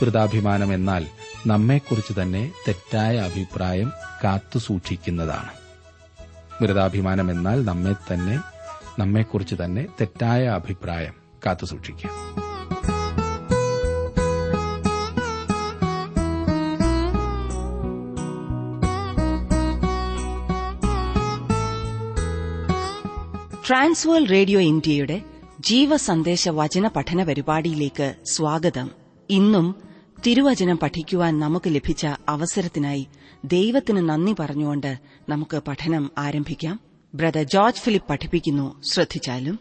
സ്മൃതാഭിമാനം എന്നാൽ നമ്മെക്കുറിച്ച് തന്നെ തെറ്റായ അഭിപ്രായം കാത്തുസൂക്ഷിക്കുന്നതാണ് മൃതാഭിമാനം എന്നാൽ നമ്മെ തന്നെ നമ്മെക്കുറിച്ച് തന്നെ തെറ്റായ അഭിപ്രായം കാത്തുസൂക്ഷിക്കുക ട്രാൻസ്വേൾ റേഡിയോ ഇന്ത്യയുടെ ജീവസന്ദേശ വചന പഠന പരിപാടിയിലേക്ക് സ്വാഗതം ഇന്നും തിരുവചനം പഠിക്കുവാൻ നമുക്ക് ലഭിച്ച അവസരത്തിനായി ദൈവത്തിന് നന്ദി പറഞ്ഞുകൊണ്ട് നമുക്ക് പഠനം ആരംഭിക്കാം ബ്രദർ ജോർജ് ഫിലിപ്പ് പഠിപ്പിക്കുന്നു ശ്രദ്ധിച്ചാലും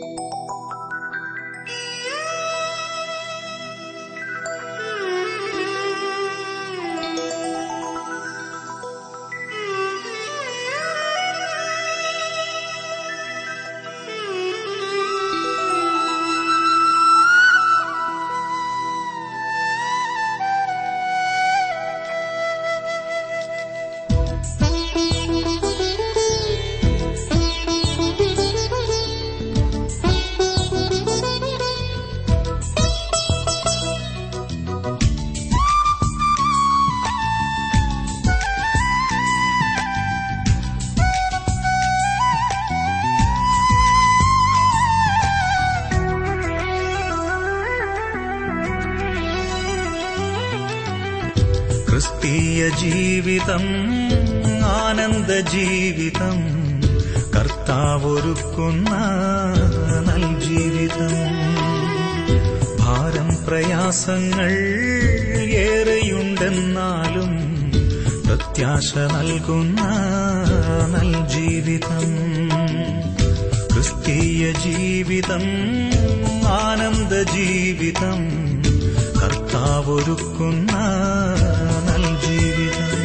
ക്രിസ്തീയ ജീവിതം ആനന്ദ ജീവിതം കർത്താവൊരുക്കുന്ന നൽ ജീവിതം ഭാരം പ്രയാസങ്ങൾ ഏറെയുണ്ടെന്നാലും പ്രത്യാശ നൽകുന്ന നൽ ജീവിതം ക്രിസ്തീയ ജീവിതം ആനന്ദ ജീവിതം കർത്താവൊരുക്കുന്ന നൽ ജീവിതം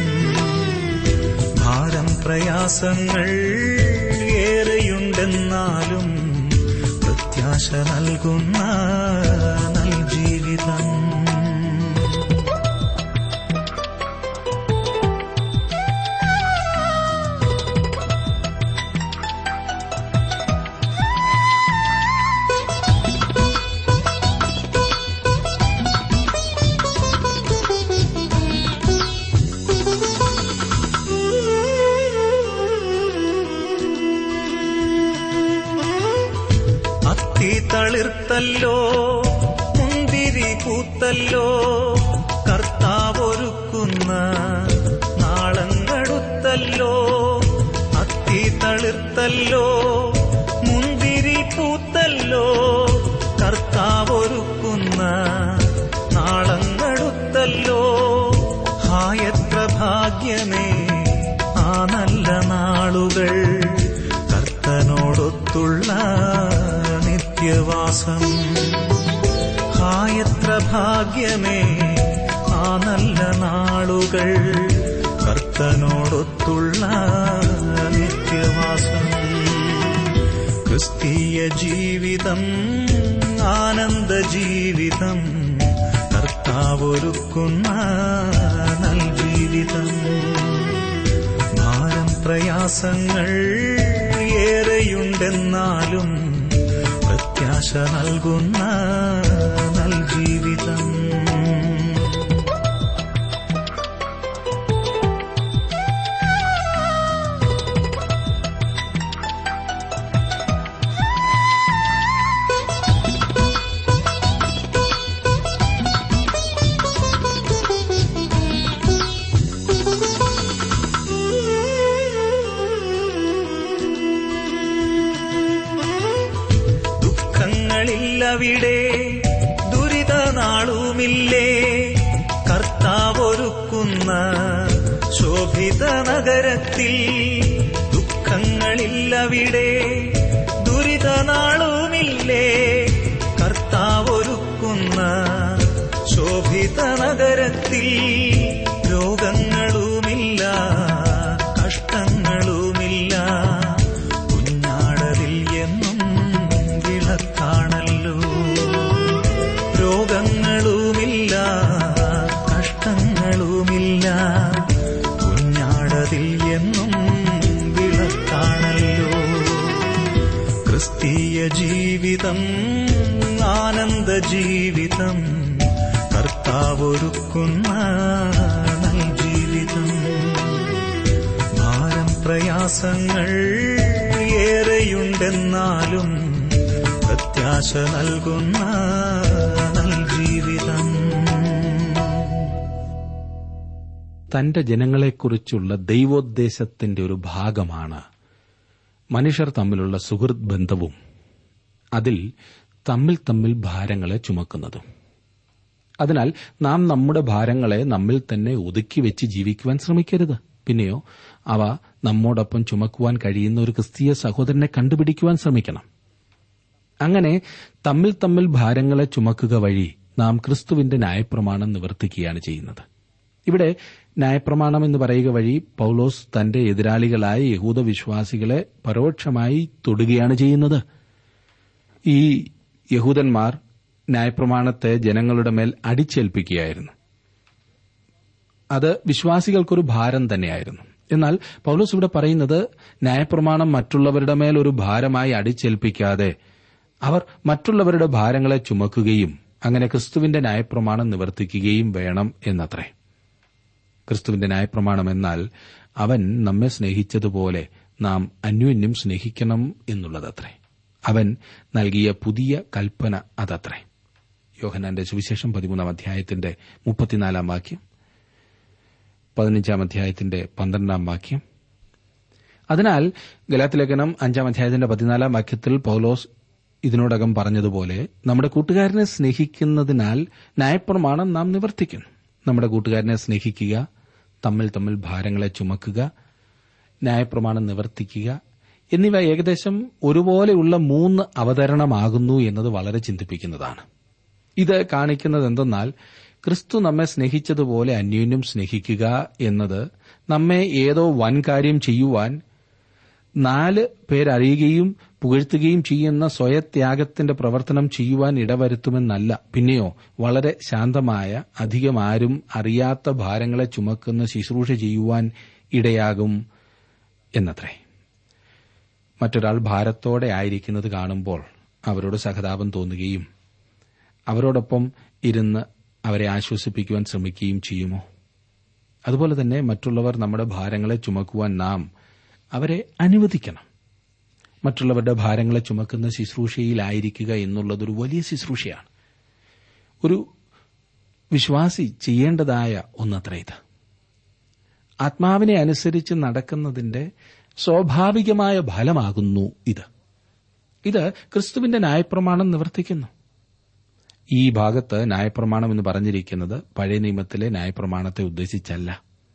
ഭാരം പ്രയാസങ്ങൾ ഏറെയുണ്ടെന്നാലും പ്രത്യാശ നൽകുന്ന നൽ ജീവിതം അത്തി തളിർത്തല്ലോ മുന്തിരി പൂത്തല്ലോ കർത്താവൊരുക്കുന്ന നാളങ്ങടുത്തല്ലോ അത്തി തളിർത്തല്ലോ മുന്തിരി പൂത്തല്ലോ കർത്താവൊരുക്കുന്ന നാളങ്ങടുത്തല്ലോ ഹായത്ര ഭാഗ്യമേ ആ നല്ല നാളുകൾ കർത്തനോടൊത്തുള്ള നിത്യവാസം ഹായത്ര ഭാഗ്യമേ ആ നല്ല നാളുകൾ കർത്തനോടൊത്തുള്ള നിത്യവാസം ക്രിസ്തീയ ജീവിതം ആനന്ദ ജീവിതം കർത്താവൊരുക്കുന്ന നൽ ജീവിതം ഭാരം പ്രയാസങ്ങൾ ഏറെയുണ്ടെന്നാലും പ്രത്യാശ നൽകുന്ന നൽ ജീവിതം ദുഃഖങ്ങളില്ലവിടെ ദുരിത നാളുമില്ലേ കർത്താവൊരുക്കുന്ന ശോഭിത നഗരത്തിൽ ദുഃഖങ്ങളില്ലവിടെ ദുരിത നാളുമില്ലേ കർത്താവൊരുക്കുന്ന ശോഭിത നഗരത്തിൽ രോഗങ്ങളുമില്ല കഷ്ടങ്ങളുമില്ല കുഞ്ഞാടതിൽ എന്നും വിളക്കാണല്ലോ രോഗങ്ങളുമില്ല കഷ്ടങ്ങളുമില്ല കുഞ്ഞാടതിൽ എന്നും വിളക്കാണല്ലോ ക്രിസ്തീയ ജീവിതം ആനന്ദ ജീവിതം കർത്താവൊരുക്കുന്ന ജീവിതം ഭാരം പ്രയാസങ്ങൾ ഏറെയുണ്ടെന്നാലും പ്രത്യാശ നൽകുന്ന ജീവിതം തന്റെ ജനങ്ങളെക്കുറിച്ചുള്ള ദൈവോദ്ദേശത്തിന്റെ ഒരു ഭാഗമാണ് മനുഷ്യർ തമ്മിലുള്ള സുഹൃത് ബന്ധവും അതിൽ തമ്മിൽ തമ്മിൽ ഭാരങ്ങളെ ചുമക്കുന്നതും അതിനാൽ നാം നമ്മുടെ ഭാരങ്ങളെ നമ്മിൽ തന്നെ ഒതുക്കി വെച്ച് ജീവിക്കുവാൻ ശ്രമിക്കരുത് പിന്നെയോ അവ നമ്മോടൊപ്പം ചുമക്കുവാൻ കഴിയുന്ന ഒരു ക്രിസ്തീയ സഹോദരനെ കണ്ടുപിടിക്കുവാൻ ശ്രമിക്കണം അങ്ങനെ തമ്മിൽ തമ്മിൽ ഭാരങ്ങളെ ചുമക്കുക വഴി നാം ക്രിസ്തുവിന്റെ ന്യായപ്രമാണം നിവർത്തിക്കുകയാണ് ചെയ്യുന്നത് ഇവിടെ ന്യായപ്രമാണം എന്ന് പറയുക വഴി പൌലോസ് തന്റെ എതിരാളികളായ യഹൂദ വിശ്വാസികളെ പരോക്ഷമായി തൊടുകയാണ് ചെയ്യുന്നത് ഈ യഹൂദന്മാർ ന്യായപ്രമാണത്തെ ജനങ്ങളുടെ മേൽ അടിച്ചേൽപ്പിക്കുകയായിരുന്നു അത് വിശ്വാസികൾക്കൊരു ഭാരം തന്നെയായിരുന്നു എന്നാൽ പൌലോസ് ഇവിടെ പറയുന്നത് ന്യായപ്രമാണം മറ്റുള്ളവരുടെ മേൽ ഒരു ഭാരമായി അടിച്ചേൽപ്പിക്കാതെ അവർ മറ്റുള്ളവരുടെ ഭാരങ്ങളെ ചുമക്കുകയും അങ്ങനെ ക്രിസ്തുവിന്റെ ന്യായപ്രമാണം നിവർത്തിക്കുകയും വേണം എന്നത്രേ ക്രിസ്തുവിന്റെ ന്യായപ്രമാണം എന്നാൽ അവൻ നമ്മെ സ്നേഹിച്ചതുപോലെ നാം അന്യോന്യം സ്നേഹിക്കണം എന്നുള്ളതത്രേ അവൻ നൽകിയ പുതിയ കൽപ്പന അതത്രേ യോഹനാന്റെ സുവിശേഷം പതിമൂന്നാം അധ്യായത്തിന്റെ മുപ്പത്തിനാലാം വാക്യം പതിനഞ്ചാം അധ്യായത്തിന്റെ പന്ത്രണ്ടാം വാക്യം അതിനാൽ ഗലാത്തിലേഖനം അഞ്ചാം അധ്യായത്തിന്റെ പതിനാലാം വാക്യത്തിൽ പൌലോസ് ഇതിനോടകം പറഞ്ഞതുപോലെ നമ്മുടെ കൂട്ടുകാരനെ സ്നേഹിക്കുന്നതിനാൽ ന്യായപ്രമാണം നാം നിവർത്തിക്കുന്നു നമ്മുടെ കൂട്ടുകാരനെ സ്നേഹിക്കുക തമ്മിൽ തമ്മിൽ ഭാരങ്ങളെ ചുമക്കുക ന്യായപ്രമാണം നിവർത്തിക്കുക എന്നിവ ഏകദേശം ഒരുപോലെയുള്ള മൂന്ന് അവതരണമാകുന്നു എന്നത് വളരെ ചിന്തിപ്പിക്കുന്നതാണ് ഇത് കാണിക്കുന്നത് എന്തെന്നാൽ ക്രിസ്തു നമ്മെ സ്നേഹിച്ചതുപോലെ അന്യോന്യം സ്നേഹിക്കുക എന്നത് നമ്മെ ഏതോ വൻ കാര്യം ചെയ്യുവാൻ നാല് പേരറിയുകയും പുകഴ്ത്തുകയും ചെയ്യുന്ന സ്വയത്യാഗത്തിന്റെ പ്രവർത്തനം ചെയ്യുവാൻ ഇടവരുത്തുമെന്നല്ല പിന്നെയോ വളരെ ശാന്തമായ അധികം ആരും അറിയാത്ത ഭാരങ്ങളെ ചുമക്കുന്ന ശുശ്രൂഷ ചെയ്യുവാൻ ഇടയാകും എന്നത്രേ മറ്റൊരാൾ ഭാരത്തോടെ ആയിരിക്കുന്നത് കാണുമ്പോൾ അവരോട് സഹതാപം തോന്നുകയും അവരോടൊപ്പം ഇരുന്ന് അവരെ ആശ്വസിപ്പിക്കുവാൻ ശ്രമിക്കുകയും ചെയ്യുമോ അതുപോലെ തന്നെ മറ്റുള്ളവർ നമ്മുടെ ഭാരങ്ങളെ ചുമക്കുവാൻ നാം അവരെ അനുവദിക്കണം മറ്റുള്ളവരുടെ ഭാരങ്ങളെ ചുമക്കുന്ന ശുശ്രൂഷയിലായിരിക്കുക എന്നുള്ളതൊരു വലിയ ശുശ്രൂഷയാണ് ഒരു വിശ്വാസി ചെയ്യേണ്ടതായ ഒന്നത്ര ഇത് ആത്മാവിനെ അനുസരിച്ച് നടക്കുന്നതിന്റെ സ്വാഭാവികമായ ഫലമാകുന്നു ഇത് ഇത് ക്രിസ്തുവിന്റെ ന്യായപ്രമാണം നിവർത്തിക്കുന്നു ഈ ഭാഗത്ത് ന്യായപ്രമാണം എന്ന് പറഞ്ഞിരിക്കുന്നത് പഴയ നിയമത്തിലെ ന്യായപ്രമാണത്തെ ഉദ്ദേശിച്ചല്ല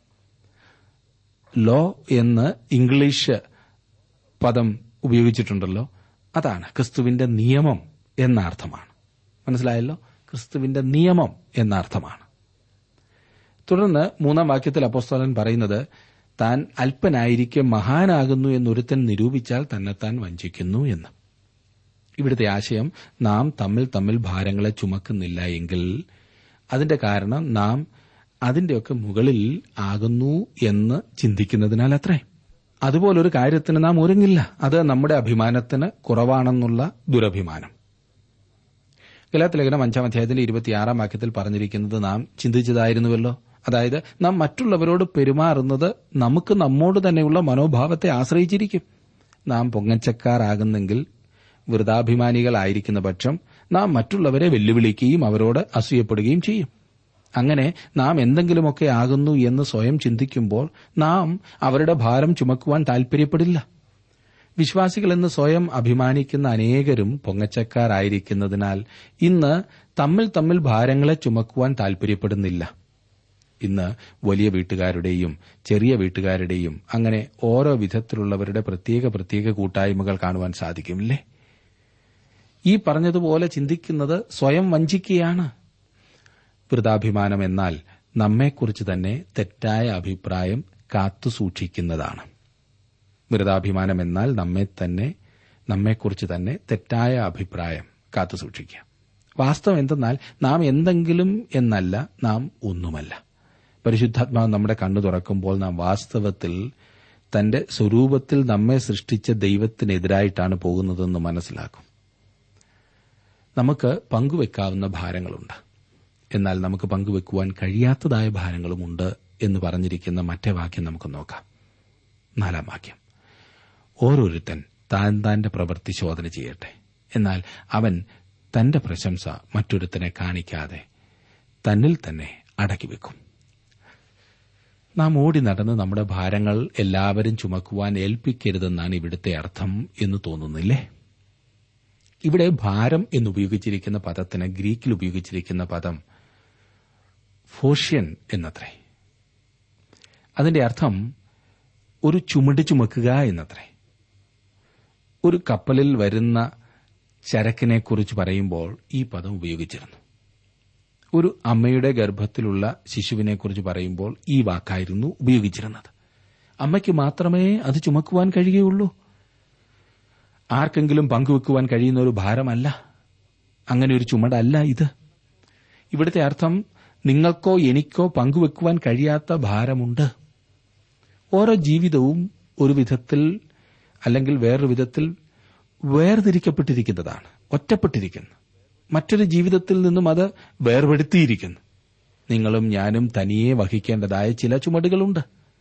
ലോ എന്ന് ഇംഗ്ലീഷ് പദം ഉപയോഗിച്ചിട്ടുണ്ടല്ലോ അതാണ് ക്രിസ്തുവിന്റെ നിയമം എന്ന അർത്ഥമാണ് മനസ്സിലായല്ലോ ക്രിസ്തുവിന്റെ നിയമം എന്ന അർത്ഥമാണ് തുടർന്ന് മൂന്നാം വാക്യത്തിൽ അപ്പോസ്തലൻ പറയുന്നത് താൻ അല്പനായിരിക്കെ മഹാനാകുന്നു എന്നൊരുത്തൻ നിരൂപിച്ചാൽ തന്നെത്താൻ വഞ്ചിക്കുന്നു എന്ന് ഇവിടുത്തെ ആശയം നാം തമ്മിൽ തമ്മിൽ ഭാരങ്ങളെ ചുമക്കുന്നില്ല എങ്കിൽ അതിന്റെ കാരണം നാം അതിന്റെയൊക്കെ മുകളിൽ ആകുന്നു എന്ന് ചിന്തിക്കുന്നതിനാൽ അത്രേ അതുപോലൊരു കാര്യത്തിന് നാം ഒരുങ്ങില്ല അത് നമ്മുടെ അഭിമാനത്തിന് കുറവാണെന്നുള്ള ദുരഭിമാനം ഗലാത്തിലേഖനം അഞ്ചാം അധ്യായത്തിന്റെ ഇരുപത്തിയാറാം വാക്യത്തിൽ പറഞ്ഞിരിക്കുന്നത് നാം ചിന്തിച്ചതായിരുന്നുവല്ലോ അതായത് നാം മറ്റുള്ളവരോട് പെരുമാറുന്നത് നമുക്ക് നമ്മോട് തന്നെയുള്ള മനോഭാവത്തെ ആശ്രയിച്ചിരിക്കും നാം പൊങ്ങച്ചക്കാരാകുന്നെങ്കിൽ വൃതാഭിമാനികളായിരിക്കുന്ന പക്ഷം നാം മറ്റുള്ളവരെ വെല്ലുവിളിക്കുകയും അവരോട് അസൂയപ്പെടുകയും ചെയ്യും അങ്ങനെ നാം എന്തെങ്കിലുമൊക്കെ ആകുന്നു എന്ന് സ്വയം ചിന്തിക്കുമ്പോൾ നാം അവരുടെ ഭാരം ചുമക്കുവാൻ താൽപര്യപ്പെടില്ല വിശ്വാസികളെന്ന് സ്വയം അഭിമാനിക്കുന്ന അനേകരും പൊങ്ങച്ചക്കാരായിരിക്കുന്നതിനാൽ ഇന്ന് തമ്മിൽ തമ്മിൽ ഭാരങ്ങളെ ചുമക്കുവാൻ താൽപര്യപ്പെടുന്നില്ല ഇന്ന് വലിയ വീട്ടുകാരുടെയും ചെറിയ വീട്ടുകാരുടെയും അങ്ങനെ ഓരോ വിധത്തിലുള്ളവരുടെ പ്രത്യേക പ്രത്യേക കൂട്ടായ്മകൾ കാണുവാൻ സാധിക്കുമില്ലേ ഈ പറഞ്ഞതുപോലെ ചിന്തിക്കുന്നത് സ്വയം വഞ്ചിക്കുകയാണ് വൃതാഭിമാനം എന്നാൽ നമ്മെക്കുറിച്ച് തന്നെ തെറ്റായ അഭിപ്രായം കാത്തുസൂക്ഷിക്കുന്നതാണ് വൃതാഭിമാനം എന്നാൽ നമ്മെ തന്നെ നമ്മെക്കുറിച്ച് തന്നെ തെറ്റായ അഭിപ്രായം കാത്തുസൂക്ഷിക്കുക വാസ്തവം എന്തെന്നാൽ നാം എന്തെങ്കിലും എന്നല്ല നാം ഒന്നുമല്ല പരിശുദ്ധാത്മാവ് നമ്മുടെ കണ്ണു തുറക്കുമ്പോൾ നാം വാസ്തവത്തിൽ തന്റെ സ്വരൂപത്തിൽ നമ്മെ സൃഷ്ടിച്ച ദൈവത്തിനെതിരായിട്ടാണ് പോകുന്നതെന്ന് മനസ്സിലാക്കും നമുക്ക് പങ്കുവെക്കാവുന്ന ഭാരങ്ങളുണ്ട് എന്നാൽ നമുക്ക് പങ്കുവെക്കുവാൻ കഴിയാത്തതായ ഭാരങ്ങളുമുണ്ട് എന്ന് പറഞ്ഞിരിക്കുന്ന മറ്റേ വാക്യം നമുക്ക് നോക്കാം നാലാം വാക്യം ഓരോരുത്തൻ താൻ താന്റെ പ്രവൃത്തി ശോധന ചെയ്യട്ടെ എന്നാൽ അവൻ തന്റെ പ്രശംസ മറ്റൊരുത്തനെ കാണിക്കാതെ തന്നിൽ തന്നെ അടക്കിവെക്കും നാം ഓടി നടന്ന് നമ്മുടെ ഭാരങ്ങൾ എല്ലാവരും ചുമക്കുവാൻ ഏൽപ്പിക്കരുതെന്നാണ് ഇവിടുത്തെ അർത്ഥം എന്ന് തോന്നുന്നില്ലേ ഇവിടെ ഭാരം എന്നുപയോഗിച്ചിരിക്കുന്ന പദത്തിന് ഗ്രീക്കിൽ ഉപയോഗിച്ചിരിക്കുന്ന പദം ഫോഷ്യൻ എന്നത്രേ അതിന്റെ അർത്ഥം ഒരു ചുമട് ചുമക്കുക എന്നത്രേ ഒരു കപ്പലിൽ വരുന്ന ചരക്കിനെക്കുറിച്ച് പറയുമ്പോൾ ഈ പദം ഉപയോഗിച്ചിരുന്നു ഒരു അമ്മയുടെ ഗർഭത്തിലുള്ള ശിശുവിനെക്കുറിച്ച് പറയുമ്പോൾ ഈ വാക്കായിരുന്നു ഉപയോഗിച്ചിരുന്നത് അമ്മയ്ക്ക് മാത്രമേ അത് ചുമക്കുവാൻ കഴിയുകയുള്ളൂ ആർക്കെങ്കിലും പങ്കുവെക്കുവാൻ കഴിയുന്ന ഒരു ഭാരമല്ല അങ്ങനെ ഒരു ചുമടല്ല ഇത് ഇവിടുത്തെ അർത്ഥം നിങ്ങൾക്കോ എനിക്കോ പങ്കുവെക്കുവാൻ കഴിയാത്ത ഭാരമുണ്ട് ഓരോ ജീവിതവും ഒരു വിധത്തിൽ അല്ലെങ്കിൽ വേറൊരു വിധത്തിൽ വേർതിരിക്കപ്പെട്ടിരിക്കുന്നതാണ് ഒറ്റപ്പെട്ടിരിക്കുന്നു മറ്റൊരു ജീവിതത്തിൽ നിന്നും അത് വേർപെടുത്തിയിരിക്കുന്നു നിങ്ങളും ഞാനും തനിയെ വഹിക്കേണ്ടതായ ചില ചുമടുകളുണ്ട്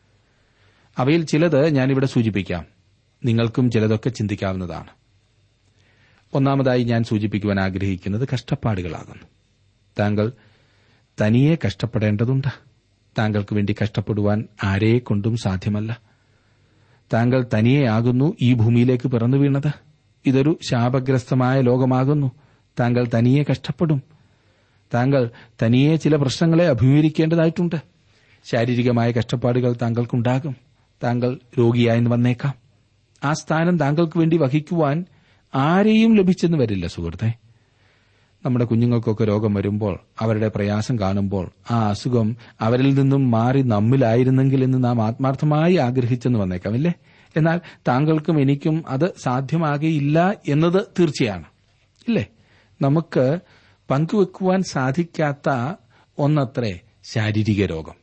അവയിൽ ചിലത് ഞാനിവിടെ സൂചിപ്പിക്കാം നിങ്ങൾക്കും ചിലതൊക്കെ ചിന്തിക്കാവുന്നതാണ് ഒന്നാമതായി ഞാൻ സൂചിപ്പിക്കുവാൻ ആഗ്രഹിക്കുന്നത് കഷ്ടപ്പാടുകളാകുന്നു താങ്കൾ തനിയെ കഷ്ടപ്പെടേണ്ടതുണ്ട് താങ്കൾക്ക് വേണ്ടി കഷ്ടപ്പെടുവാൻ ആരെയെ കൊണ്ടും സാധ്യമല്ല താങ്കൾ തനിയെയാകുന്നു ഈ ഭൂമിയിലേക്ക് പിറന്നു വീണത് ഇതൊരു ശാപഗ്രസ്തമായ ലോകമാകുന്നു താങ്കൾ തനിയെ കഷ്ടപ്പെടും താങ്കൾ തനിയെ ചില പ്രശ്നങ്ങളെ അഭിമുഖീകരിക്കേണ്ടതായിട്ടുണ്ട് ശാരീരികമായ കഷ്ടപ്പാടുകൾ താങ്കൾക്കുണ്ടാകും താങ്കൾ രോഗിയായി വന്നേക്കാം ആ സ്ഥാനം താങ്കൾക്ക് വേണ്ടി വഹിക്കുവാൻ ആരെയും ലഭിച്ചെന്ന് വരില്ല സുഹൃത്തെ നമ്മുടെ കുഞ്ഞുങ്ങൾക്കൊക്കെ രോഗം വരുമ്പോൾ അവരുടെ പ്രയാസം കാണുമ്പോൾ ആ അസുഖം അവരിൽ നിന്നും മാറി നമ്മിലായിരുന്നെങ്കിൽ എന്ന് നാം ആത്മാർത്ഥമായി ആഗ്രഹിച്ചെന്ന് വന്നേക്കാം ഇല്ലേ എന്നാൽ താങ്കൾക്കും എനിക്കും അത് സാധ്യമാകയില്ല എന്നത് തീർച്ചയാണ് ഇല്ലേ നമുക്ക് പങ്കുവെക്കുവാൻ സാധിക്കാത്ത ഒന്നത്രേ ശാരീരിക രോഗം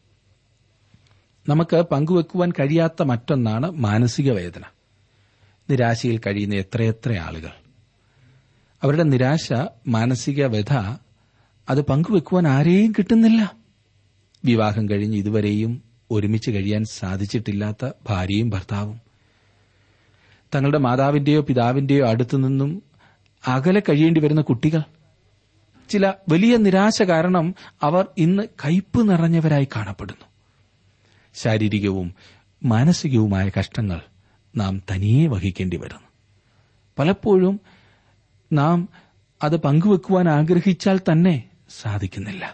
നമുക്ക് പങ്കുവെക്കുവാൻ കഴിയാത്ത മറ്റൊന്നാണ് മാനസിക വേദന നിരാശയിൽ കഴിയുന്ന എത്രയെത്ര ആളുകൾ അവരുടെ നിരാശ മാനസിക വ്യഥ അത് പങ്കുവെക്കുവാൻ ആരെയും കിട്ടുന്നില്ല വിവാഹം കഴിഞ്ഞ് ഇതുവരെയും ഒരുമിച്ച് കഴിയാൻ സാധിച്ചിട്ടില്ലാത്ത ഭാര്യയും ഭർത്താവും തങ്ങളുടെ മാതാവിന്റെയോ പിതാവിന്റെയോ അടുത്തു നിന്നും അകലെ കഴിയേണ്ടി വരുന്ന കുട്ടികൾ ചില വലിയ നിരാശ കാരണം അവർ ഇന്ന് കയ്പ് നിറഞ്ഞവരായി കാണപ്പെടുന്നു ശാരീരികവും മാനസികവുമായ കഷ്ടങ്ങൾ നാം തനിയെ വഹിക്കേണ്ടി വരുന്നു പലപ്പോഴും നാം അത് പങ്കുവെക്കുവാൻ ആഗ്രഹിച്ചാൽ തന്നെ സാധിക്കുന്നില്ല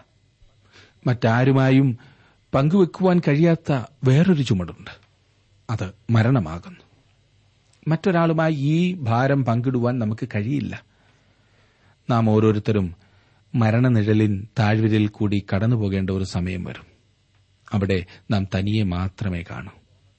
മറ്റാരുമായും പങ്കുവെക്കുവാൻ കഴിയാത്ത വേറൊരു ചുമടുണ്ട് അത് മരണമാകുന്നു മറ്റൊരാളുമായി ഈ ഭാരം പങ്കിടുവാൻ നമുക്ക് കഴിയില്ല നാം ഓരോരുത്തരും മരണനിഴലിൻ താഴ്വരയിൽ കൂടി കടന്നുപോകേണ്ട ഒരു സമയം വരും അവിടെ നാം തനിയെ മാത്രമേ കാണൂ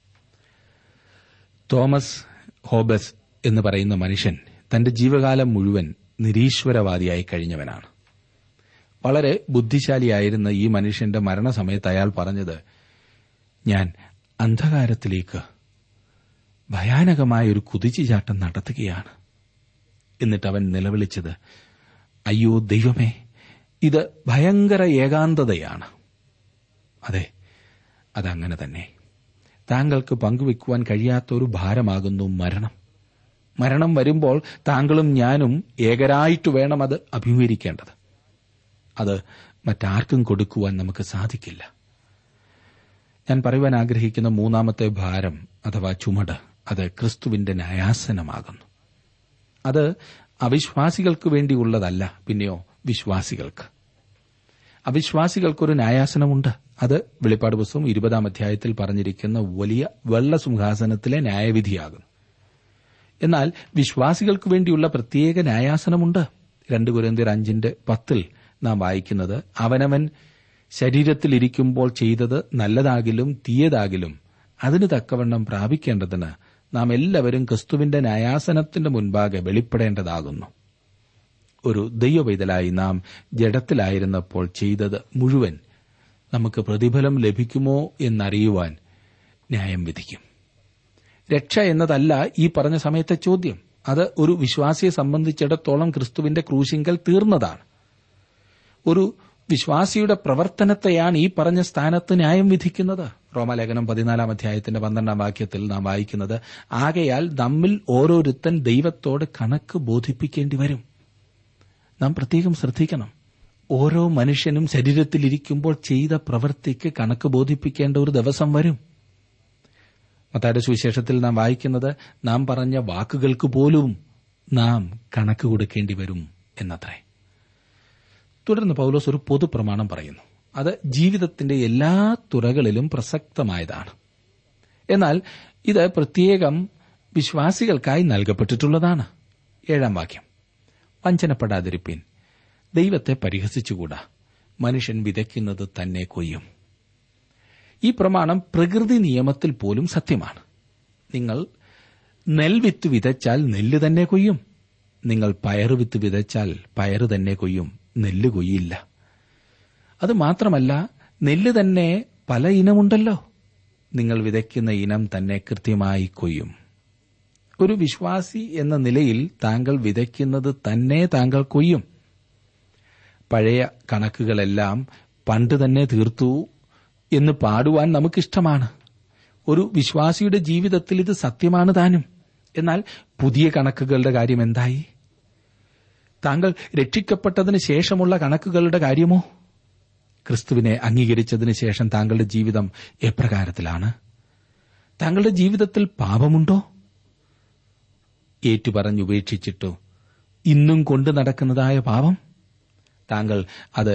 തോമസ് ഹോബസ് എന്ന് പറയുന്ന മനുഷ്യൻ തന്റെ ജീവകാലം മുഴുവൻ നിരീശ്വരവാദിയായി കഴിഞ്ഞവനാണ് വളരെ ബുദ്ധിശാലിയായിരുന്ന ഈ മനുഷ്യന്റെ മരണസമയത്ത് അയാൾ പറഞ്ഞത് ഞാൻ അന്ധകാരത്തിലേക്ക് ഭയാനകമായ ഒരു കുതിച്ചുചാട്ടം നടത്തുകയാണ് എന്നിട്ട് അവൻ നിലവിളിച്ചത് അയ്യോ ദൈവമേ ഇത് ഭയങ്കര ഏകാന്തതയാണ് അതെ അതങ്ങനെ തന്നെ താങ്കൾക്ക് പങ്കുവെക്കുവാൻ കഴിയാത്ത ഒരു ഭാരമാകുന്നു മരണം മരണം വരുമ്പോൾ താങ്കളും ഞാനും ഏകരായിട്ട് വേണം അത് അഭിമുഖീകരിക്കേണ്ടത് അത് മറ്റാർക്കും കൊടുക്കുവാൻ നമുക്ക് സാധിക്കില്ല ഞാൻ പറയുവാൻ ആഗ്രഹിക്കുന്ന മൂന്നാമത്തെ ഭാരം അഥവാ ചുമട് അത് ക്രിസ്തുവിന്റെ ന്യായാസനമാകുന്നു അത് അവിശ്വാസികൾക്ക് വേണ്ടിയുള്ളതല്ല പിന്നെയോ വിശ്വാസികൾക്ക് അവിശ്വാസികൾക്കൊരു ന്യായാസനമുണ്ട് അത് വെളിപ്പാട് പുസ്തകം ഇരുപതാം അധ്യായത്തിൽ പറഞ്ഞിരിക്കുന്ന വലിയ വെള്ളസിംഹാസനത്തിലെ ന്യായവിധിയാകുന്നു എന്നാൽ വിശ്വാസികൾക്ക് വേണ്ടിയുള്ള പ്രത്യേക ന്യായാസനമുണ്ട് രണ്ട് കുരന്തിർ അഞ്ചിന്റെ പത്തിൽ നാം വായിക്കുന്നത് അവനവൻ ശരീരത്തിലിരിക്കുമ്പോൾ ചെയ്തത് നല്ലതാകിലും തീയതാകിലും അതിന് തക്കവണ്ണം പ്രാപിക്കേണ്ടതിന് നാം എല്ലാവരും ക്രിസ്തുവിന്റെ ന്യായാസനത്തിന്റെ മുൻപാകെ വെളിപ്പെടേണ്ടതാകുന്നു ഒരു ദൈവവൈതലായി നാം ജഡത്തിലായിരുന്നപ്പോൾ ചെയ്തത് മുഴുവൻ നമുക്ക് പ്രതിഫലം ലഭിക്കുമോ എന്നറിയുവാൻ ന്യായം വിധിക്കും രക്ഷ എന്നതല്ല ഈ പറഞ്ഞ സമയത്തെ ചോദ്യം അത് ഒരു വിശ്വാസിയെ സംബന്ധിച്ചിടത്തോളം ക്രിസ്തുവിന്റെ ക്രൂശിങ്കൽ തീർന്നതാണ് ഒരു വിശ്വാസിയുടെ പ്രവർത്തനത്തെയാണ് ഈ പറഞ്ഞ സ്ഥാനത്ത് ന്യായം വിധിക്കുന്നത് റോമാലേഖനം പതിനാലാം അധ്യായത്തിന്റെ പന്ത്രണ്ടാം വാക്യത്തിൽ നാം വായിക്കുന്നത് ആകയാൽ നമ്മിൽ ഓരോരുത്തൻ ദൈവത്തോട് കണക്ക് ബോധിപ്പിക്കേണ്ടി വരും നാം പ്രത്യേകം ശ്രദ്ധിക്കണം ഓരോ മനുഷ്യനും ശരീരത്തിലിരിക്കുമ്പോൾ ചെയ്ത പ്രവൃത്തിക്ക് കണക്ക് ബോധിപ്പിക്കേണ്ട ഒരു ദിവസം വരും മത്തായുടെ സുവിശേഷത്തിൽ നാം വായിക്കുന്നത് നാം പറഞ്ഞ വാക്കുകൾക്ക് പോലും നാം കണക്ക് കൊടുക്കേണ്ടി വരും എന്നത്രേ തുടർന്ന് പൗലോസ് ഒരു പൊതുപ്രമാണം പറയുന്നു അത് ജീവിതത്തിന്റെ എല്ലാ തുറകളിലും പ്രസക്തമായതാണ് എന്നാൽ ഇത് പ്രത്യേകം വിശ്വാസികൾക്കായി നൽകപ്പെട്ടിട്ടുള്ളതാണ് ഏഴാം വാക്യം വഞ്ചനപ്പെടാതിരിപ്പീൻ ദൈവത്തെ പരിഹസിച്ചുകൂടാ മനുഷ്യൻ വിതയ്ക്കുന്നത് തന്നെ കൊയ്യും ഈ പ്രമാണം പ്രകൃതി നിയമത്തിൽ പോലും സത്യമാണ് നിങ്ങൾ നെൽവിത്ത് വിതച്ചാൽ നെല്ല് തന്നെ കൊയ്യും നിങ്ങൾ പയറുവിത്ത് വിതച്ചാൽ പയറ് തന്നെ കൊയ്യും നെല്ല് കൊയ്യില്ല അത് മാത്രമല്ല നെല്ല് തന്നെ പല ഇനമുണ്ടല്ലോ നിങ്ങൾ വിതയ്ക്കുന്ന ഇനം തന്നെ കൃത്യമായി കൊയ്യും ഒരു വിശ്വാസി എന്ന നിലയിൽ താങ്കൾ വിതയ്ക്കുന്നത് തന്നെ താങ്കൾ കൊയ്യും പഴയ കണക്കുകളെല്ലാം പണ്ട് തന്നെ തീർത്തു എന്ന് പാടുവാൻ നമുക്കിഷ്ടമാണ് ഒരു വിശ്വാസിയുടെ ജീവിതത്തിൽ ഇത് സത്യമാണ് താനും എന്നാൽ പുതിയ കണക്കുകളുടെ കാര്യം എന്തായി താങ്കൾ രക്ഷിക്കപ്പെട്ടതിന് ശേഷമുള്ള കണക്കുകളുടെ കാര്യമോ ക്രിസ്തുവിനെ അംഗീകരിച്ചതിന് ശേഷം താങ്കളുടെ ജീവിതം എപ്രകാരത്തിലാണ് താങ്കളുടെ ജീവിതത്തിൽ പാപമുണ്ടോ ഏറ്റുപറഞ്ഞുപേക്ഷിച്ചിട്ടോ ഇന്നും കൊണ്ടു നടക്കുന്നതായ പാപം താങ്കൾ അത്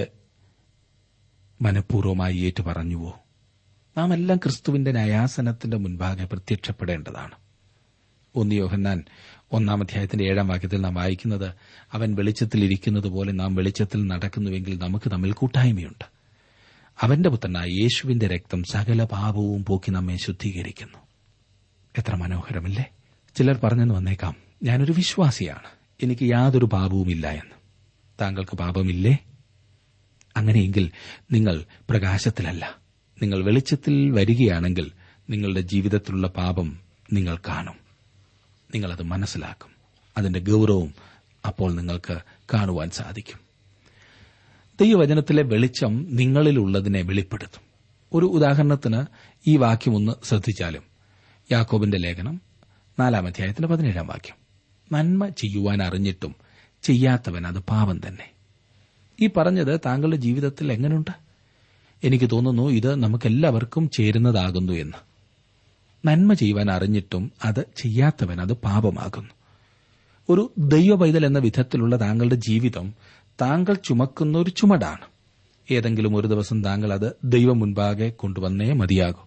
മനഃപൂർവ്വമായി ഏറ്റുപറഞ്ഞുവോ നാം എല്ലാം ക്രിസ്തുവിന്റെ ന്യായാസനത്തിന്റെ മുൻപാകെ പ്രത്യക്ഷപ്പെടേണ്ടതാണ് ഒന്ന് യോഹന്നാൻ ഒന്നാം അധ്യായത്തിന്റെ ഏഴാം വാക്യത്തിൽ നാം വായിക്കുന്നത് അവൻ വെളിച്ചത്തിൽ ഇരിക്കുന്നത് പോലെ നാം വെളിച്ചത്തിൽ നടക്കുന്നുവെങ്കിൽ നമുക്ക് തമ്മിൽ കൂട്ടായ്മയുണ്ട് അവന്റെ പുത്രനായ യേശുവിന്റെ രക്തം സകല പാപവും പോക്കി നമ്മെ ശുദ്ധീകരിക്കുന്നു എത്ര മനോഹരമല്ലേ ചിലർ പറഞ്ഞെന്ന് വന്നേക്കാം ഞാനൊരു വിശ്വാസിയാണ് എനിക്ക് യാതൊരു പാപവുമില്ല എന്ന് താങ്കൾക്ക് പാപമില്ലേ അങ്ങനെയെങ്കിൽ നിങ്ങൾ പ്രകാശത്തിലല്ല നിങ്ങൾ വെളിച്ചത്തിൽ വരികയാണെങ്കിൽ നിങ്ങളുടെ ജീവിതത്തിലുള്ള പാപം നിങ്ങൾ കാണും നിങ്ങളത് മനസ്സിലാക്കും അതിന്റെ ഗൗരവം അപ്പോൾ നിങ്ങൾക്ക് കാണുവാൻ സാധിക്കും ദൈവവചനത്തിലെ വെളിച്ചം നിങ്ങളിലുള്ളതിനെ വെളിപ്പെടുത്തും ഒരു ഉദാഹരണത്തിന് ഈ വാക്യം ഒന്ന് ശ്രദ്ധിച്ചാലും യാക്കോബിന്റെ ലേഖനം നാലാം അധ്യായത്തിന്റെ പതിനേഴാം വാക്യം നന്മ ചെയ്യുവാൻ അറിഞ്ഞിട്ടും ചെയ്യാത്തവൻ അത് പാപം തന്നെ ഈ പറഞ്ഞത് താങ്കളുടെ ജീവിതത്തിൽ എങ്ങനെയുണ്ട് എനിക്ക് തോന്നുന്നു ഇത് നമുക്കെല്ലാവർക്കും ചേരുന്നതാകുന്നു എന്ന് നന്മ ചെയ്യുവാൻ അറിഞ്ഞിട്ടും അത് ചെയ്യാത്തവൻ അത് പാപമാകുന്നു ഒരു ദൈവ പൈതൽ എന്ന വിധത്തിലുള്ള താങ്കളുടെ ജീവിതം താങ്കൾ ചുമക്കുന്ന ഒരു ചുമടാണ് ഏതെങ്കിലും ഒരു ദിവസം താങ്കൾ അത് ദൈവം മുൻപാകെ കൊണ്ടുവന്നേ മതിയാകൂ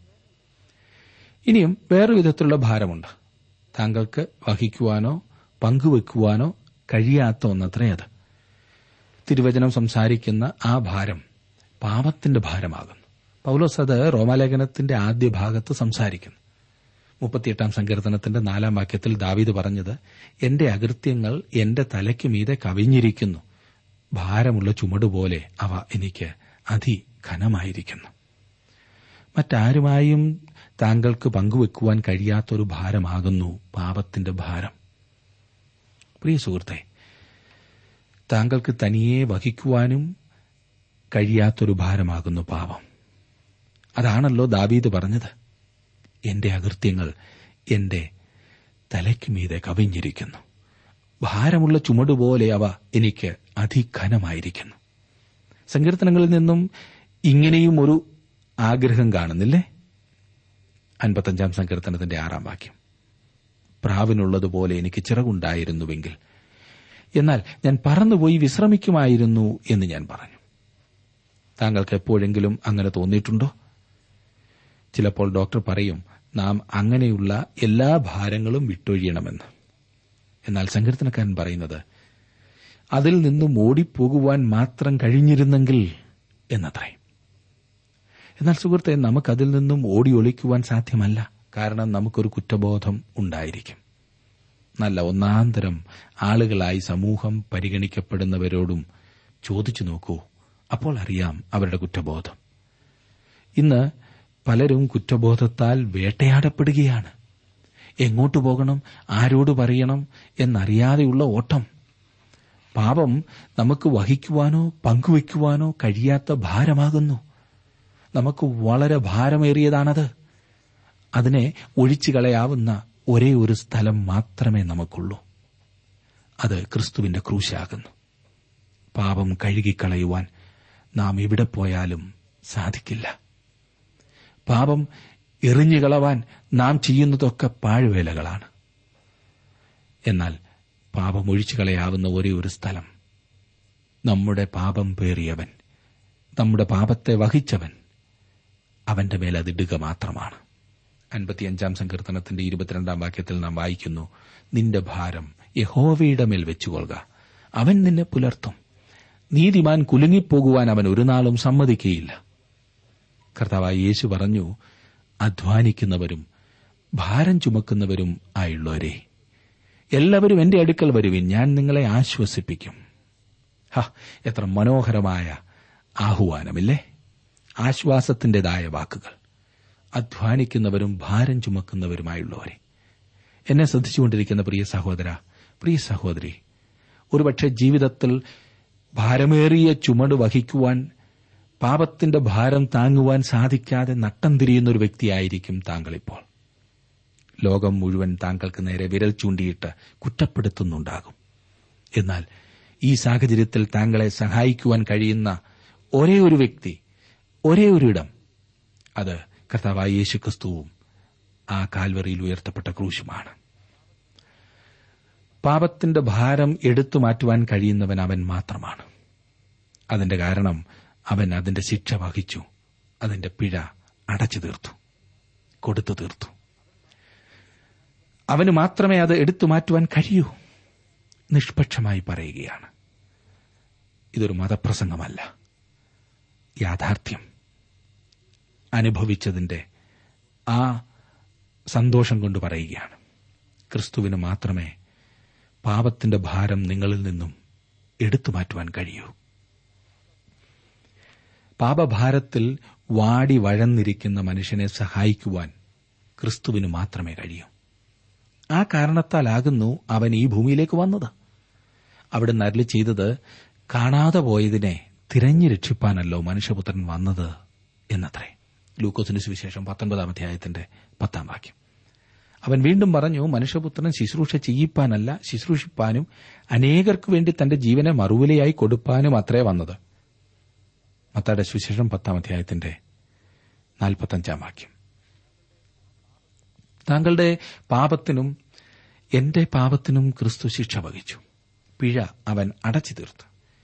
ഇനിയും വേറൊരു വിധത്തിലുള്ള ഭാരമുണ്ട് താങ്കൾക്ക് വഹിക്കുവാനോ പങ്കുവെക്കുവാനോ കഴിയാത്ത ഒന്നത്രേ അത് തിരുവചനം സംസാരിക്കുന്ന ആ ഭാരം പാപത്തിന്റെ ഭാരമാകുന്നു പൗലോസ് അത് റോമാലേഖനത്തിന്റെ ആദ്യ ഭാഗത്ത് സംസാരിക്കുന്നു മുപ്പത്തിയെട്ടാം സങ്കീർത്തനത്തിന്റെ നാലാം വാക്യത്തിൽ ദാവീദ് പറഞ്ഞത് എന്റെ അകൃത്യങ്ങൾ എന്റെ തലയ്ക്ക് മീതെ കവിഞ്ഞിരിക്കുന്നു ഭാരമുള്ള ചുമടുപോലെ അവ എനിക്ക് അതിഘനമായിരിക്കുന്നു മറ്റാരുമായും താങ്കൾക്ക് പങ്കുവെക്കുവാൻ കഴിയാത്തൊരു ഭാരമാകുന്നു പാപത്തിന്റെ ഭാരം പ്രിയ സുഹൃത്തെ താങ്കൾക്ക് തനിയെ വഹിക്കുവാനും കഴിയാത്തൊരു ഭാരമാകുന്നു പാപം അതാണല്ലോ ദാവീദ് പറഞ്ഞത് എന്റെ അകൃത്യങ്ങൾ എന്റെ തലയ്ക്ക് മീതെ കവിഞ്ഞിരിക്കുന്നു ഭാരമുള്ള ചുമടുപോലെ അവ എനിക്ക് അതിഘനമായിരിക്കുന്നു സങ്കീർത്തനങ്ങളിൽ നിന്നും ഇങ്ങനെയും ഒരു ആഗ്രഹം കാണുന്നില്ലേ അൻപത്തഞ്ചാം സങ്കീർത്തനത്തിന്റെ ആറാം വാക്യം പ്രാവിനുള്ളതുപോലെ എനിക്ക് ചിറകുണ്ടായിരുന്നുവെങ്കിൽ എന്നാൽ ഞാൻ പറന്നുപോയി വിശ്രമിക്കുമായിരുന്നു എന്ന് ഞാൻ പറഞ്ഞു താങ്കൾക്ക് എപ്പോഴെങ്കിലും അങ്ങനെ തോന്നിയിട്ടുണ്ടോ ചിലപ്പോൾ ഡോക്ടർ പറയും നാം അങ്ങനെയുള്ള എല്ലാ ഭാരങ്ങളും വിട്ടൊഴിയണമെന്ന് എന്നാൽ സങ്കീർത്തനക്കാരൻ പറയുന്നത് അതിൽ നിന്നും ഓടിപ്പോകുവാൻ മാത്രം കഴിഞ്ഞിരുന്നെങ്കിൽ എന്നത്രേ എന്നാൽ സുഹൃത്തെ നമുക്കതിൽ നിന്നും ഓടി ഒളിക്കുവാൻ സാധ്യമല്ല കാരണം നമുക്കൊരു കുറ്റബോധം ഉണ്ടായിരിക്കും നല്ല ഒന്നാന്തരം ആളുകളായി സമൂഹം പരിഗണിക്കപ്പെടുന്നവരോടും ചോദിച്ചു നോക്കൂ അപ്പോൾ അറിയാം അവരുടെ കുറ്റബോധം ഇന്ന് പലരും കുറ്റബോധത്താൽ വേട്ടയാടപ്പെടുകയാണ് എങ്ങോട്ടു പോകണം ആരോട് പറയണം എന്നറിയാതെയുള്ള ഓട്ടം പാപം നമുക്ക് വഹിക്കുവാനോ പങ്കുവയ്ക്കുവാനോ കഴിയാത്ത ഭാരമാകുന്നു നമുക്ക് വളരെ ഭാരമേറിയതാണത് അതിനെ ഒഴിച്ചു കളയാവുന്ന ഒരേ ഒരു സ്ഥലം മാത്രമേ നമുക്കുള്ളൂ അത് ക്രിസ്തുവിന്റെ ക്രൂശാകുന്നു പാപം കഴുകിക്കളയുവാൻ നാം എവിടെ പോയാലും സാധിക്കില്ല പാപം എറിഞ്ഞുകളവാൻ നാം ചെയ്യുന്നതൊക്കെ പാഴ്വേലകളാണ് എന്നാൽ പാപം ഒഴിച്ചു കളയാവുന്ന ഒരേ ഒരു സ്ഥലം നമ്മുടെ പാപം പേറിയവൻ നമ്മുടെ പാപത്തെ വഹിച്ചവൻ അവന്റെ മേൽ അതിടുക മാത്രമാണ് അൻപത്തിയഞ്ചാം സങ്കീർത്തനത്തിന്റെ ഇരുപത്തിരണ്ടാം വാക്യത്തിൽ നാം വായിക്കുന്നു നിന്റെ ഭാരം യഹോവയുടെ മേൽ വെച്ചുകൊള്ളുക അവൻ നിന്നെ പുലർത്തും നീതിമാൻ കുലുങ്ങിപ്പോകുവാൻ അവൻ ഒരു നാളും സമ്മതിക്കുകയില്ല കർത്താവായ യേശു പറഞ്ഞു അധ്വാനിക്കുന്നവരും ഭാരം ചുമക്കുന്നവരും ആയുള്ളവരെ എല്ലാവരും എന്റെ അടുക്കൽ വരുവിൻ ഞാൻ നിങ്ങളെ ആശ്വസിപ്പിക്കും ഹ എത്ര മനോഹരമായ ആഹ്വാനമില്ലേ ആശ്വാസത്തിന്റേതായ വാക്കുകൾ അധ്വാനിക്കുന്നവരും ഭാരം ചുമക്കുന്നവരുമായുള്ളവരെ എന്നെ ശ്രദ്ധിച്ചുകൊണ്ടിരിക്കുന്ന പ്രിയ സഹോദര പ്രിയ സഹോദരി ഒരുപക്ഷെ ജീവിതത്തിൽ ഭാരമേറിയ ചുമട് വഹിക്കുവാൻ പാപത്തിന്റെ ഭാരം താങ്ങുവാൻ സാധിക്കാതെ നട്ടം തിരിയുന്ന ഒരു വ്യക്തിയായിരിക്കും താങ്കളിപ്പോൾ ലോകം മുഴുവൻ താങ്കൾക്ക് നേരെ വിരൽ ചൂണ്ടിയിട്ട് കുറ്റപ്പെടുത്തുന്നുണ്ടാകും എന്നാൽ ഈ സാഹചര്യത്തിൽ താങ്കളെ സഹായിക്കുവാൻ കഴിയുന്ന ഒരേ ഒരു വ്യക്തി ഒരേ ഒരു ഇടം അത് കർത്താവായ യേശുക്രിസ്തുവും ആ കാൽവറിയിൽ ഉയർത്തപ്പെട്ട ക്രൂശുമാണ് പാപത്തിന്റെ ഭാരം എടുത്തു മാറ്റുവാൻ കഴിയുന്നവൻ അവൻ മാത്രമാണ് അതിന്റെ കാരണം അവൻ അതിന്റെ ശിക്ഷ വഹിച്ചു അതിന്റെ പിഴ അടച്ചു തീർത്തു കൊടുത്തു തീർത്തു അവന് മാത്രമേ അത് എടുത്തു മാറ്റുവാൻ കഴിയൂ നിഷ്പക്ഷമായി പറയുകയാണ് ഇതൊരു മതപ്രസംഗമല്ല യാഥാർത്ഥ്യം അനുഭവിച്ചതിന്റെ ആ സന്തോഷം കൊണ്ട് പറയുകയാണ് ക്രിസ്തുവിന് മാത്രമേ പാപത്തിന്റെ ഭാരം നിങ്ങളിൽ നിന്നും എടുത്തു മാറ്റുവാൻ കഴിയൂ പാപഭാരത്തിൽ വാടി വഴന്നിരിക്കുന്ന മനുഷ്യനെ സഹായിക്കുവാൻ ക്രിസ്തുവിന് മാത്രമേ കഴിയൂ ആ കാരണത്താലാകുന്നു അവൻ ഈ ഭൂമിയിലേക്ക് വന്നത് അവിടെ നരളി ചെയ്തത് കാണാതെ പോയതിനെ തിരഞ്ഞു രക്ഷിപ്പാനല്ലോ മനുഷ്യപുത്രൻ വന്നത് എന്നത്രേ ലൂക്കോസിന്റെ സുവിശേഷം പത്തൊൻപതാം അധ്യായത്തിന്റെ പത്താം വാക്യം അവൻ വീണ്ടും പറഞ്ഞു മനുഷ്യപുത്രൻ ശുശ്രൂഷ ചെയ്യിപ്പാനല്ല ശുശ്രൂഷിപ്പാനും അനേകർക്കു വേണ്ടി തന്റെ ജീവനെ മറുവിലയായി കൊടുപ്പാനും അത്രേ വന്നത് മത്തായുടെ സുവിശേഷം പത്താം അധ്യായത്തിന്റെ നാൽപ്പത്തഞ്ചാം വാക്യം താങ്കളുടെ പാപത്തിനും എന്റെ പാപത്തിനും ക്രിസ്തു ശിക്ഷ വഹിച്ചു പിഴ അവൻ അടച്ചു തീർത്തു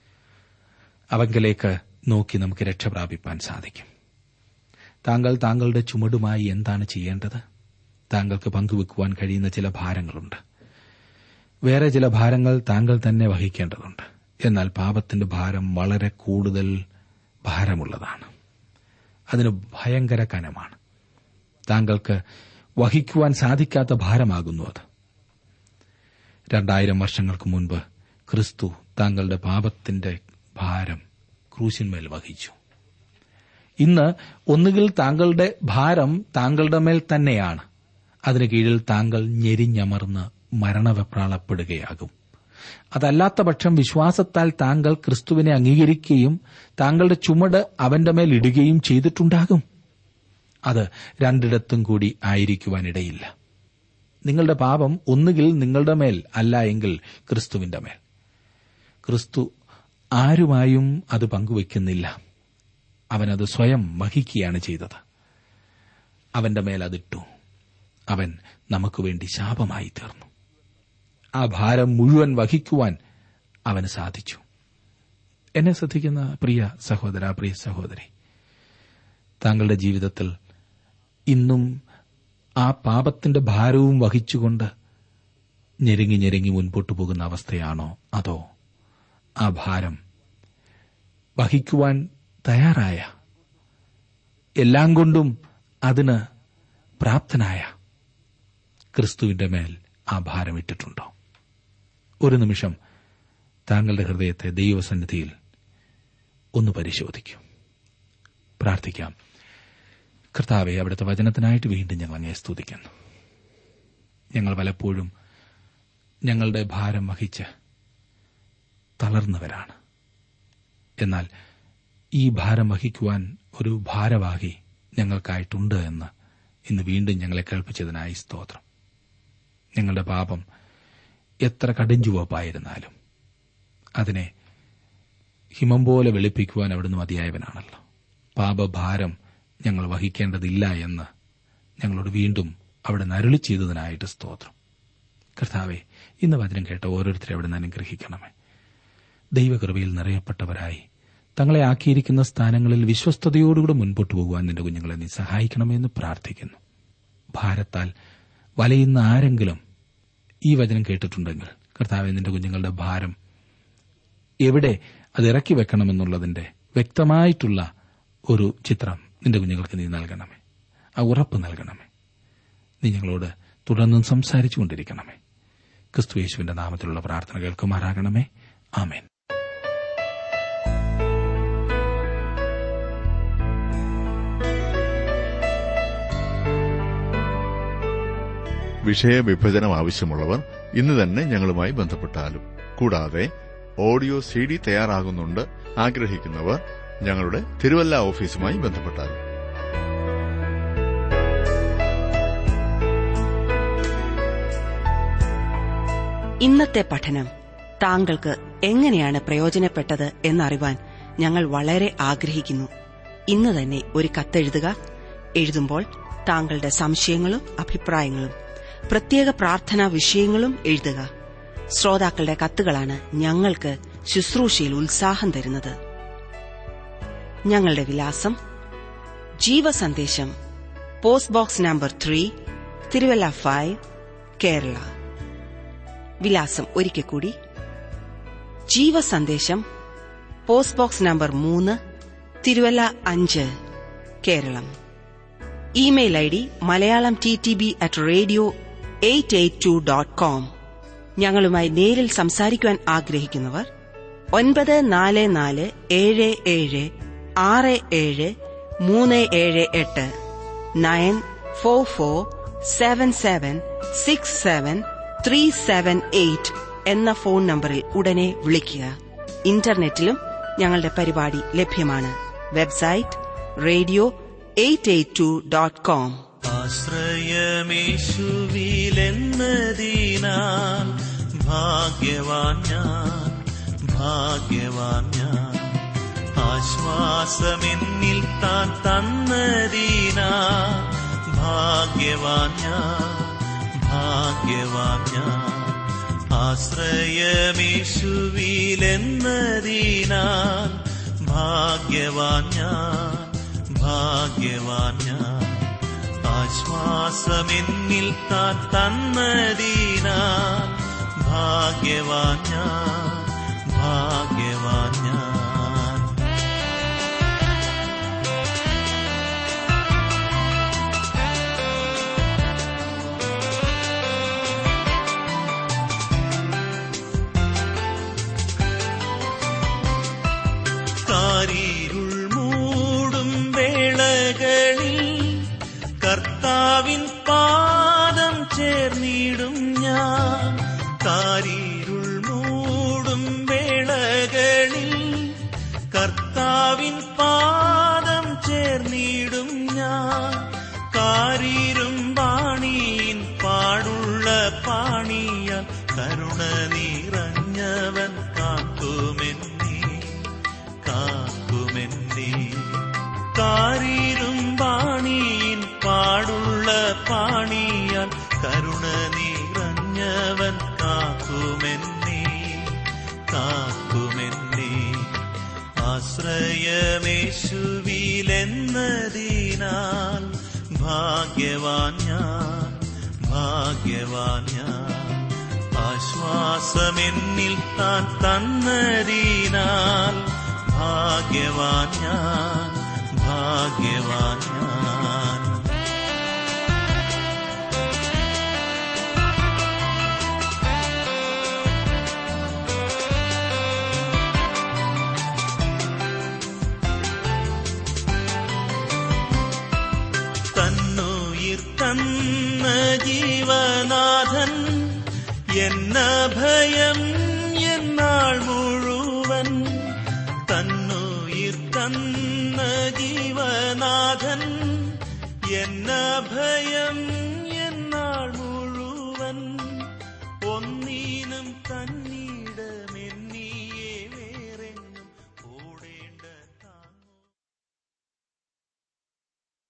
അവങ്കലേക്ക് നോക്കി നമുക്ക് രക്ഷ പ്രാപിപ്പാൻ സാധിക്കും താങ്കൾ താങ്കളുടെ ചുമടുമായി എന്താണ് ചെയ്യേണ്ടത് താങ്കൾക്ക് പങ്കുവെക്കുവാൻ കഴിയുന്ന ചില ഭാരങ്ങളുണ്ട് വേറെ ചില ഭാരങ്ങൾ താങ്കൾ തന്നെ വഹിക്കേണ്ടതുണ്ട് എന്നാൽ പാപത്തിന്റെ ഭാരം വളരെ കൂടുതൽ ഭാരമുള്ളതാണ് അതിന് ഭയങ്കര കനമാണ് താങ്കൾക്ക് വഹിക്കുവാൻ സാധിക്കാത്ത ഭാരമാകുന്നു അത് രണ്ടായിരം വർഷങ്ങൾക്ക് മുൻപ് ക്രിസ്തു താങ്കളുടെ പാപത്തിന്റെ ഭാരം ക്രൂശിന്മേൽ വഹിച്ചു ഇന്ന് ഒന്നുകിൽ താങ്കളുടെ ഭാരം താങ്കളുടെ മേൽ തന്നെയാണ് അതിന് കീഴിൽ താങ്കൾ ഞെരിഞ്ഞമർന്ന് മരണവെപ്രാളപ്പെടുകയാകും അതല്ലാത്ത പക്ഷം വിശ്വാസത്താൽ താങ്കൾ ക്രിസ്തുവിനെ അംഗീകരിക്കുകയും താങ്കളുടെ ചുമട് അവന്റെ മേൽ ഇടുകയും ചെയ്തിട്ടുണ്ടാകും അത് രണ്ടിടത്തും കൂടി ആയിരിക്കുവാനിടയില്ല നിങ്ങളുടെ പാപം ഒന്നുകിൽ നിങ്ങളുടെ മേൽ അല്ല എങ്കിൽ ക്രിസ്തുവിന്റെ മേൽ ക്രിസ്തു ആരുമായും അത് പങ്കുവയ്ക്കുന്നില്ല അവനത് സ്വയം വഹിക്കുകയാണ് ചെയ്തത് അവന്റെ മേൽ അതിട്ടു അവൻ നമുക്ക് വേണ്ടി ശാപമായി തീർന്നു ആ ഭാരം മുഴുവൻ വഹിക്കുവാൻ അവന് സാധിച്ചു എന്നെ ശ്രദ്ധിക്കുന്ന പ്രിയ സഹോദര പ്രിയ സഹോദരി താങ്കളുടെ ജീവിതത്തിൽ ഇന്നും ആ പാപത്തിന്റെ ഭാരവും വഹിച്ചുകൊണ്ട് ഞെരുങ്ങി ഞെരുങ്ങി മുൻപോട്ടു പോകുന്ന അവസ്ഥയാണോ അതോ ആ ഭാരം വഹിക്കുവാൻ തയ്യാറായ എല്ലാം കൊണ്ടും അതിന് പ്രാപ്തനായ ക്രിസ്തുവിന്റെ മേൽ ആ ഭാരം ഇട്ടിട്ടുണ്ടോ ഒരു നിമിഷം താങ്കളുടെ ഹൃദയത്തെ ദൈവസന്നിധിയിൽ ഒന്ന് പരിശോധിക്കൂ പ്രാർത്ഥിക്കാം കർത്താവെ അവിടുത്തെ വചനത്തിനായിട്ട് വീണ്ടും ഞങ്ങൾ അങ്ങേ സ്തുതിക്കുന്നു ഞങ്ങൾ പലപ്പോഴും ഞങ്ങളുടെ ഭാരം വഹിച്ച് തളർന്നവരാണ് എന്നാൽ ഈ ഭാരം വഹിക്കുവാൻ ഒരു ഭാരവാഹി ഞങ്ങൾക്കായിട്ടുണ്ട് എന്ന് ഇന്ന് വീണ്ടും ഞങ്ങളെ കേൾപ്പിച്ചതിനായി സ്തോത്രം ഞങ്ങളുടെ പാപം എത്ര കടുംചുവപ്പായിരുന്നാലും അതിനെ ഹിമം പോലെ വെളുപ്പിക്കുവാൻ അവിടുന്ന് മതിയായവനാണല്ലോ പാപഭാരം ഞങ്ങൾ വഹിക്കേണ്ടതില്ല എന്ന് ഞങ്ങളോട് വീണ്ടും അവിടെ നരുളി ചെയ്തതിനായിട്ട് സ്തോത്രം കർത്താവെ ഇന്ന് വചനം കേട്ട ഓരോരുത്തരെ അവിടെ നിന്ന് അനുഗ്രഹിക്കണമേ ദൈവകൃപയിൽ നിറയപ്പെട്ടവരായി തങ്ങളെ ആക്കിയിരിക്കുന്ന സ്ഥാനങ്ങളിൽ വിശ്വസ്തയോടുകൂടെ മുൻപോട്ട് പോകുവാൻ നിന്റെ കുഞ്ഞുങ്ങളെ നീ സഹായിക്കണമെന്ന് പ്രാർത്ഥിക്കുന്നു ഭാരത്താൽ വലയുന്ന ആരെങ്കിലും ഈ വചനം കേട്ടിട്ടുണ്ടെങ്കിൽ കർത്താവെ നിന്റെ കുഞ്ഞുങ്ങളുടെ ഭാരം എവിടെ അത് ഇറക്കി വെക്കണമെന്നുള്ളതിന്റെ വ്യക്തമായിട്ടുള്ള ഒരു ചിത്രം നിന്റെ കുഞ്ഞുങ്ങൾക്ക് നീ നൽകണമേ ആ ഉറപ്പ് നൽകണമേ നീ ഞങ്ങളോട് തുടർന്നും സംസാരിച്ചു കൊണ്ടിരിക്കണമേ ക്രിസ്തു യേശുവിന്റെ നാമത്തിലുള്ള പ്രാർത്ഥന കേൾക്കുമാറാകണമേ ആമേൻ വിഷയവിഭജനം ആവശ്യമുള്ളവർ ഇന്ന് തന്നെ ഞങ്ങളുമായി ബന്ധപ്പെട്ടാലും കൂടാതെ ഓഡിയോ സി ഡി തയ്യാറാകുന്നുണ്ട് ആഗ്രഹിക്കുന്നവർ ഞങ്ങളുടെ തിരുവല്ല ഓഫീസുമായി ബന്ധപ്പെട്ടാലും ഇന്നത്തെ പഠനം താങ്കൾക്ക് എങ്ങനെയാണ് പ്രയോജനപ്പെട്ടത് എന്നറിവാൻ ഞങ്ങൾ വളരെ ആഗ്രഹിക്കുന്നു ഇന്ന് തന്നെ ഒരു കത്തെഴുതുക എഴുതുമ്പോൾ താങ്കളുടെ സംശയങ്ങളും അഭിപ്രായങ്ങളും പ്രത്യേക പ്രാർത്ഥനാ വിഷയങ്ങളും എഴുതുക ശ്രോതാക്കളുടെ കത്തുകളാണ് ഞങ്ങൾക്ക് ശുശ്രൂഷയിൽ ഉത്സാഹം തരുന്നത് ഞങ്ങളുടെ വിലാസം Jeevasandesham post box number three Thiruvalla five Kerala വിലാസം ഒരിക്കൽ കൂടി ജീവസന്ദേശം പോസ്റ്റ് ബോക്സ് നമ്പർ മൂന്ന് തിരുവല്ല അഞ്ച് Keralam email I D Malayalam T T B at radio eight eight two dot com ഞങ്ങളുമായി നേരിൽ സംസാരിക്കുവാൻ ആഗ്രഹിക്കുന്നവർ ഒൻപത് നാല് നാല് ഏഴ് ഏഴ് ആറ് ഏഴ് മൂന്ന് ഏഴ് എട്ട് nine four four seven seven six seven three seven eight എന്ന ഫോൺ നമ്പറിൽ ഉടനെ വിളിക്കുക ഇന്റർനെറ്റിലും ഞങ്ങളുടെ പരിപാടി ലഭ്യമാണ് website radio eight eight two dot com ആശ്രയമേശുവിലെന്നതിനാൽ ഭാഗ്യവാൻ ഞാൻ ഭാഗ്യവാൻ ഞാൻ ആശ്വാസമെന്നിൽ താൻ തന്നതിനാ ഭാഗ്യവാൻ ഞാൻ ഭാഗ്യവാൻ ഞാൻ ആശ്രയമേശുവിലെന്നതിനാൽ ഭാഗ്യവാൻ ഞാൻ ഭാഗ്യവാൻ ഞാൻ ആശ്വാസമെന്നിൽ താൻ തന്നതിനാൽ ഭാഗ്യവാൻ ഞാൻ ഭാഗ്യവാൻ ഞാൻ കാരീരുൾ മൂടും വേളകളിൽ കർത്താവിൻ പാദം ചേർന്നിടും ഞാൻ കാരീരുൾ മൂടും വേളകളിൽ കർത്താവിൻ പാദം ചേർന്നിടും ഞാൻ കാരീരും പാണിയിൻ പാടുള്ള പാണിയ കരുണ നിറഞ്ഞവൻ കാക്കുമെന്നേ കാക്കുമെന്നേ കാരീരും പാണിയിൻ പാടുള്ള പാണിയാൽ കരുണ നിറഞ്ഞവൻ കാക്കുമെന്നേ കാക്കുമെന്നേ ആശ്രയമേശുവിലെന്നതിനാൽ ഭാഗ്യവാൻ ഞാൻ ഭാഗ്യവാൻ ഞാൻ ആശ്വാസമെന്നിൽ താൻ തന്നതിനാൽ ഭാഗ്യവാൻ ഞാൻ ഭാഗ്യവാൻ ഞാൻ തന്നുയിർ തന്ന ജീവനാഥൻ എന്ന ഭയം എന്നാൾ മുഴുവൻ തന്ന ജീവനാഥൻ എന്ന ഭയം